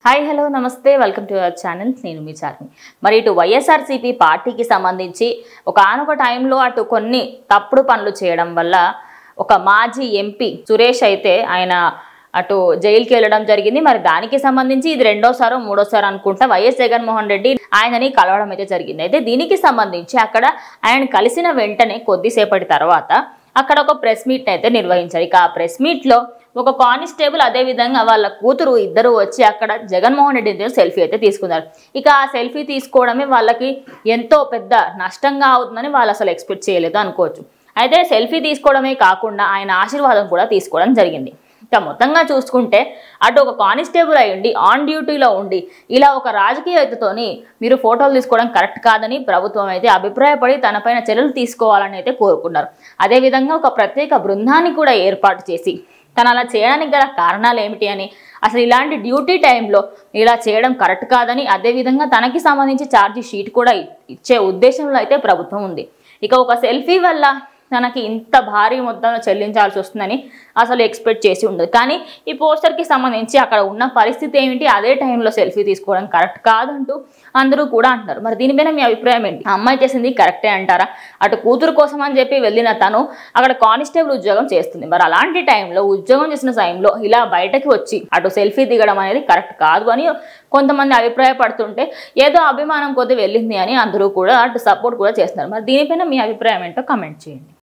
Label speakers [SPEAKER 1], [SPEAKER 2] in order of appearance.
[SPEAKER 1] hi hello నమస్తే welcome to our channel నేను మీ చార్మి మరి ఇటు వైఎస్ఆర్సీపీ పార్టీకి సంబంధించి ఒక ఆనొక టైంలో అటు కొన్ని తప్పుడు పనులు చేయడం వల్ల ఒక మాజీ ఎంపీ సురేష్ అయితే ఆయన అటు జైలుకి వెళ్ళడం జరిగింది మరి దానికి సంబంధించి ఇది రెండోసారో మూడోసారో అనుకుంటా వైఎస్ జగన్మోహన్ రెడ్డి ఆయనని కలవడం అయితే జరిగింది అయితే దీనికి సంబంధించి అక్కడ ఆయన కలిసిన వెంటనే కొద్దిసేపటి తర్వాత అక్కడ ఒక ప్రెస్ మీట్ అయితే నిర్వహించారు ఇక ఆ ప్రెస్ మీట్లో ఒక కానిస్టేబుల్ అదే విధంగా వాళ్ళ కూతురు ఇద్దరు వచ్చి అక్కడ జగన్మోహన్ రెడ్డి సెల్ఫీ అయితే తీసుకున్నారు ఇక ఆ సెల్ఫీ తీసుకోవడమే వాళ్ళకి ఎంతో పెద్ద నష్టంగా అవుతుందని వాళ్ళు అసలు ఎక్స్పెక్ట్ చేయలేదు అనుకోవచ్చు అయితే సెల్ఫీ తీసుకోవడమే కాకుండా ఆయన ఆశీర్వాదం కూడా తీసుకోవడం జరిగింది ఇక మొత్తంగా చూసుకుంటే అటు ఒక కానిస్టేబుల్ అయి ఉండి ఆన్ డ్యూటీలో ఉండి ఇలా ఒక రాజకీయ వ్యక్తితోని మీరు ఫోటోలు తీసుకోవడం కరెక్ట్ కాదని ప్రభుత్వం అయితే అభిప్రాయపడి తనపైన చర్యలు తీసుకోవాలని అయితే కోరుకున్నారు అదేవిధంగా ఒక ప్రత్యేక బృందాన్ని కూడా ఏర్పాటు చేసి తను అలా చేయడానికి గల కారణాలు ఏమిటి అని అసలు ఇలాంటి డ్యూటీ టైంలో ఇలా చేయడం కరెక్ట్ కాదని అదేవిధంగా తనకి సంబంధించి ఛార్జీ షీట్ కూడా ఇచ్చే ఉద్దేశంలో అయితే ప్రభుత్వం ఉంది ఇక ఒక సెల్ఫీ వల్ల తనకి ఇంత భారీ మొత్తంలో చెల్లించాల్సి వస్తుందని అసలు ఎక్స్పెక్ట్ చేసి ఉండదు కానీ ఈ పోస్టర్కి సంబంధించి అక్కడ ఉన్న పరిస్థితి ఏమిటి అదే టైంలో సెల్ఫీ తీసుకోవడం కరెక్ట్ కాదంటూ అందరూ కూడా అంటున్నారు మరి దీనిపైన మీ అభిప్రాయం ఏంటి ఆ అమ్మాయి చేసింది కరెక్టే అంటారా అటు కూతురు కోసం అని చెప్పి వెళ్ళిన తను అక్కడ కానిస్టేబుల్ ఉద్యోగం చేస్తుంది మరి అలాంటి టైంలో ఉద్యోగం చేసిన టైంలో ఇలా బయటకి వచ్చి అటు సెల్ఫీ దిగడం అనేది కరెక్ట్ కాదు అని కొంతమంది అభిప్రాయపడుతుంటే ఏదో అభిమానం కొద్ది వెళ్ళింది అని అందరూ కూడా అటు సపోర్ట్ కూడా చేస్తున్నారు మరి దీనిపైన మీ అభిప్రాయం ఏంటో కమెంట్ చేయండి